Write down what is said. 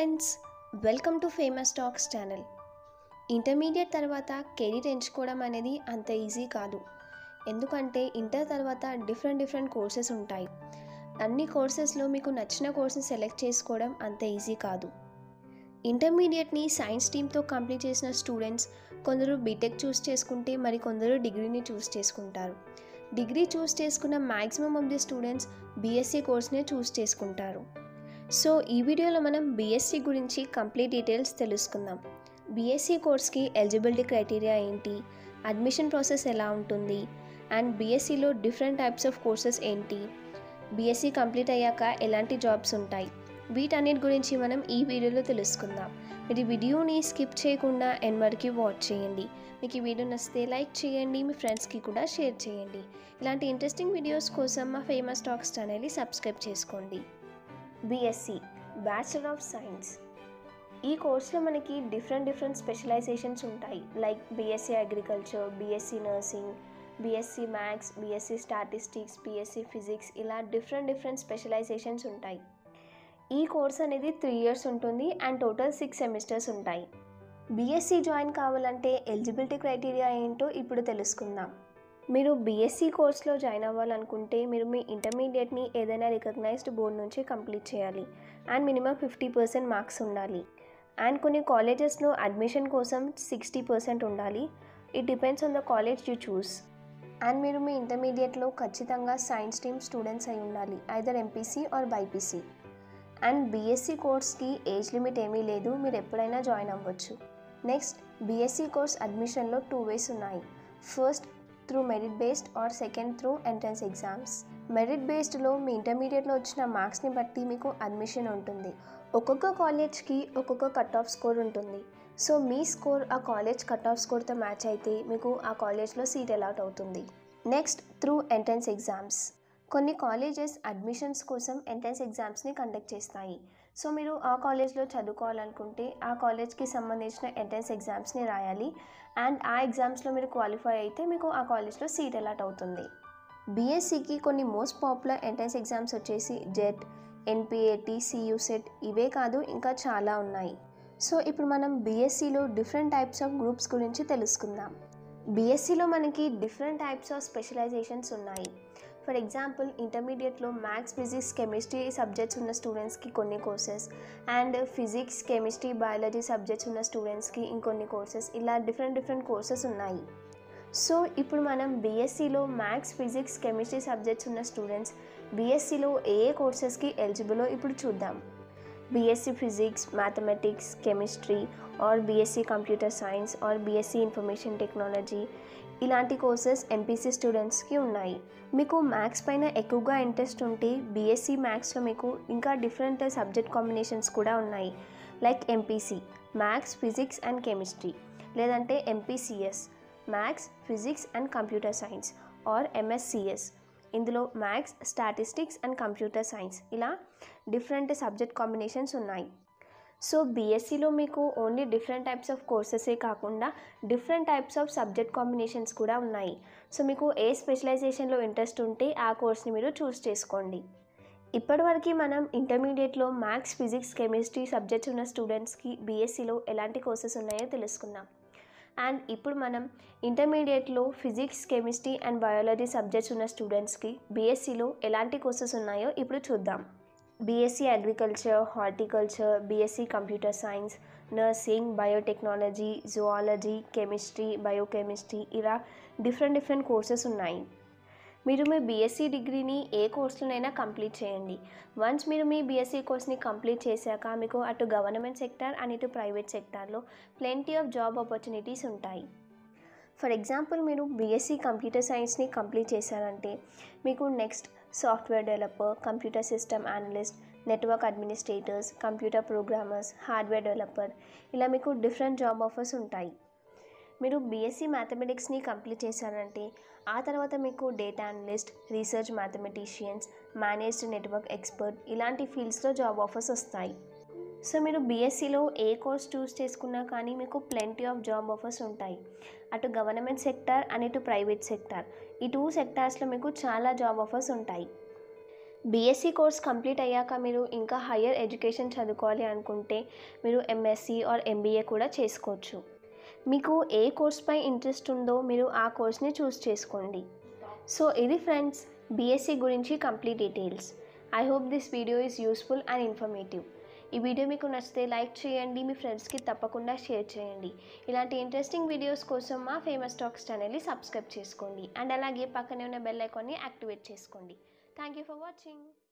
friends welcome to famous talks channel intermediate తర్వాత career ఎంచుకోవడం అనేది అంత ఈజీ కాదు ఎందుకంటే ఇంటర్ తర్వాత డిఫరెంట్ డిఫరెంట్ కోర్సెస్ ఉంటాయి అన్ని కోర్సెస్లో మీకు నచ్చిన కోర్సుని సెలెక్ట్ చేసుకోవడం అంత ఈజీ కాదు ఇంటర్మీడియట్ని సైన్స్ టీమ్తో కంప్లీట్ చేసిన స్టూడెంట్స్ కొందరు బీటెక్ చూస్ చేసుకుంటే మరి కొందరు డిగ్రీని చూస్ చేసుకుంటారు డిగ్రీ చూస్ చేసుకున్న maximum of the students BSc కోర్స్నే చూస్ చేసుకుంటారు సో ఈ వీడియోలో మనం బీఎస్సీ గురించి కంప్లీట్ డీటెయిల్స్ తెలుసుకుందాం బీఎస్సీ కోర్స్కి ఎలిజిబిలిటీ క్రైటీరియా ఏంటి అడ్మిషన్ ప్రాసెస్ ఎలా ఉంటుంది అండ్ బీఎస్సీలో డిఫరెంట్ టైప్స్ ఆఫ్ కోర్సెస్ ఏంటి బీఎస్సీ కంప్లీట్ అయ్యాక ఎలాంటి జాబ్స్ ఉంటాయి వీటన్నిటి గురించి మనం ఈ వీడియోలో తెలుసుకుందాం మీరు ఈ వీడియోని స్కిప్ చేయకుండా ఎన్ వరకు వాచ్ చేయండి మీకు ఈ వీడియో నచ్చితే లైక్ చేయండి మీ ఫ్రెండ్స్కి కూడా షేర్ చేయండి ఇలాంటి ఇంట్రెస్టింగ్ వీడియోస్ కోసం మా ఫేమస్ టాక్స్ ఛానల్ని సబ్స్క్రైబ్ చేసుకోండి బీఎస్సీ బ్యాచిలర్ ఆఫ్ సైన్స్ ఈ కోర్స్లో మనకి డిఫరెంట్ డిఫరెంట్ స్పెషలైజేషన్స్ ఉంటాయి like BSc agriculture BSc nursing BSc maths BSc statistics BSc physics ఇలా డిఫరెంట్ డిఫరెంట్ స్పెషలైజేషన్స్ ఉంటాయి ఈ కోర్స్ అనేది త్రీ ఇయర్స్ ఉంటుంది అండ్ టోటల్ సిక్స్ సెమిస్టర్స్ ఉంటాయి బీఎస్సీ జాయిన్ కావాలంటే ఎలిజిబిలిటీ క్రైటీరియా ఏంటో ఇప్పుడు తెలుసుకుందాం మీరు బీఎస్సీ కోర్స్లో జాయిన్ అవ్వాలనుకుంటే మీరు మీ ఇంటర్మీడియట్ని ఏదైనా రికగ్నైజ్డ్ బోర్డ్ నుంచి కంప్లీట్ చేయాలి and minimum fifty percent marks ఉండాలి అండ్ కొన్ని కాలేజెస్లో అడ్మిషన్ కోసం సిక్స్టీ పర్సెంట్ ఉండాలి it depends on the college you choose and మీరు మీ ఇంటర్మీడియట్లో ఖచ్చితంగా సైన్స్ టీమ్ స్టూడెంట్స్ అయి ఉండాలి either MPC or BiPC and BSc కోర్స్కి ఏజ్ లిమిట్ ఏమీ లేదు మీరు ఎప్పుడైనా జాయిన్ అవ్వచ్చు నెక్స్ట్ బీఎస్సీ కోర్స్ అడ్మిషన్లో టూ వేస్ ఉన్నాయి first through merit based or second through entrance exams merit బేస్డ్లో మీ ఇంటర్మీడియట్లో వచ్చిన మార్క్స్ని బట్టి మీకు అడ్మిషన్ ఉంటుంది ఒక్కొక్క కాలేజ్కి ఒక్కొక్క కట్ ఆఫ్ స్కోర్ ఉంటుంది సో మీ స్కోర్ ఆ కాలేజ్ కట్ ఆఫ్ స్కోర్తో మ్యాచ్ అయితే మీకు ఆ కాలేజ్లో సీట్ అలాట్ అవుతుంది నెక్స్ట్ త్రూ ఎంట్రన్స్ ఎగ్జామ్స్ కొన్ని కాలేజెస్ అడ్మిషన్స్ కోసం ఎంట్రన్స్ ఎగ్జామ్స్ని కండక్ట్ చేస్తాయి సో మీరు ఆ కాలేజ్లో చదువుకోవాలనుకుంటే ఆ కాలేజ్కి సంబంధించిన ఎంట్రన్స్ ఎగ్జామ్స్ని రాయాలి అండ్ ఆ ఎగ్జామ్స్లో మీరు క్వాలిఫై అయితే మీకు ఆ కాలేజ్లో సీట్ అలాట్ అవుతుంది బీఎస్సీకి కొన్ని మోస్ట్ పాపులర్ ఎంట్రన్స్ ఎగ్జామ్స్ వచ్చేసి జెట్ ఎన్పిఏటి సియూసెట్ ఇవే కాదు ఇంకా చాలా ఉన్నాయి సో ఇప్పుడు మనం బీఎస్సీలో డిఫరెంట్ టైప్స్ ఆఫ్ గ్రూప్స్ గురించి తెలుసుకుందాం బీఎస్సీలో మనకి డిఫరెంట్ టైప్స్ ఆఫ్ స్పెషలైజేషన్స్ ఉన్నాయి ఫర్ ఎగ్జాంపుల్ ఇంటర్మీడియట్లో మ్యాథ్స్ ఫిజిక్స్ కెమిస్ట్రీ సబ్జెక్ట్స్ ఉన్న స్టూడెంట్స్కి కొన్ని courses and physics chemistry biology subjects ఉన్న స్టూడెంట్స్కి ఇంకొన్ని కోర్సెస్ ఇలా డిఫరెంట్ డిఫరెంట్ కోర్సెస్ ఉన్నాయి సో ఇప్పుడు మనం బీఎస్సీలో మ్యాథ్స్ ఫిజిక్స్ కెమిస్ట్రీ సబ్జెక్ట్స్ ఉన్న స్టూడెంట్స్ బీఎస్సీలో ఏ ఏ కోర్సెస్కి ఎలిజిబులో ఇప్పుడు చూద్దాం BSc physics mathematics chemistry or BSc computer science or BSc information technology ఇలాంటి కోర్సెస్ ఎంపీసీ స్టూడెంట్స్కి ఉన్నాయి మీకు మ్యాథ్స్ పైన ఎక్కువగా ఇంట్రెస్ట్ ఉంటే బీఎస్సీ మ్యాథ్స్లో మీకు ఇంకా డిఫరెంట్ సబ్జెక్ట్ కాంబినేషన్స్ కూడా ఉన్నాయి like MPC maths physics and chemistry లేదంటే MPCS maths physics and computer science or MSCS ఇందులో maths statistics and computer science ఇలా డిఫరెంట్ సబ్జెక్ట్ కాంబినేషన్స్ ఉన్నాయి సో బీఎస్సీలో మీకు ఓన్లీ డిఫరెంట్ టైప్స్ ఆఫ్ కోర్సెసే కాకుండా different types of subject combinations కూడా ఉన్నాయి సో మీకు ఏ స్పెషలైజేషన్లో ఇంట్రెస్ట్ ఉంటే ఆ కోర్స్ని మీరు చూస్ చేసుకోండి ఇప్పటివరకు మనం ఇంటర్మీడియట్లో మ్యాథ్స్ ఫిజిక్స్ కెమిస్ట్రీ సబ్జెక్ట్స్ ఉన్న స్టూడెంట్స్కి బీఎస్సీలో ఎలాంటి కోర్సెస్ ఉన్నాయో తెలుసుకుందాం అండ్ ఇప్పుడు మనం ఇంటర్మీడియట్లో physics chemistry and biology subjects ఉన్న స్టూడెంట్స్కి బీఎస్సీలో ఎలాంటి కోర్సెస్ ఉన్నాయో ఇప్పుడు చూద్దాం BSc agriculture horticulture BSc computer science nursing biotechnology zoology chemistry biochemistry ఇలా డిఫరెంట్ డిఫరెంట్ కోర్సెస్ ఉన్నాయి మీరు మీ బీఎస్సీ డిగ్రీని ఏ కోర్సులోనైనా కంప్లీట్ చేయండి వన్స్ మీరు మీ బీఎస్సీ కోర్స్ని కంప్లీట్ చేశాక మీకు అటు గవర్నమెంట్ సెక్టార్ అండ్ ఇటు ప్రైవేట్ సెక్టార్లో ప్లెంటీ ఆఫ్ జాబ్ ఆపర్చునిటీస్ ఉంటాయి ఫర్ ఎగ్జాంపుల్ మీరు బీఎస్సీ కంప్యూటర్ సైన్స్ని కంప్లీట్ చేశారంటే మీకు next software developer computer system analyst network administrators computer programmers hardware developer ఇలా మీకు డిఫరెంట్ జాబ్ ఆఫర్స్ ఉంటాయి మీరు బీఎస్సీ మ్యాథమెటిక్స్ని కంప్లీట్ చేశారంటే ఆ తర్వాత మీకు data analyst research mathematicians managed network expert ఇలాంటి ఫీల్డ్స్లో జాబ్ ఆఫర్స్ వస్తాయి సో మీరు బీఎస్సీలో ఏ కోర్స్ చూస్ చేసుకున్నా కానీ మీకు ప్లెంటీ ఆఫ్ జాబ్ ఆఫర్స్ ఉంటాయి అటు గవర్నమెంట్ సెక్టార్ అండ్ ఇటు ప్రైవేట్ సెక్టార్ ఈ టూ సెక్టార్స్లో మీకు చాలా జాబ్ ఆఫర్స్ ఉంటాయి బీఎస్సీ కోర్స్ కంప్లీట్ అయ్యాక మీరు ఇంకా హయ్యర్ ఎడ్యుకేషన్ చదువుకోవాలి అనుకుంటే మీరు ఎంఎస్సి ఆర్ ఎంబీఏ కూడా చేసుకోవచ్చు మీకు ఏ కోర్స్పై ఇంట్రెస్ట్ ఉందో మీరు ఆ కోర్స్ని చూస్ చేసుకోండి సో ఇది ఫ్రెండ్స్ బీఎస్సీ గురించి complete details I hope this video is useful and informative ఈ వీడియో మీకు నచ్చితే లైక్ చేయండి మీ ఫ్రెండ్స్కి తప్పకుండా షేర్ చేయండి ఇలాంటి ఇంట్రెస్టింగ్ వీడియోస్ కోసం మా ఫేమస్ టాక్స్ ఛానల్ని సబ్స్క్రైబ్ చేసుకోండి అండ్ అలాగే పక్కనే ఉన్న బెల్ ఐకాన్ని యాక్టివేట్ చేసుకోండి థ్యాంక్ యూ ఫర్ వాచింగ్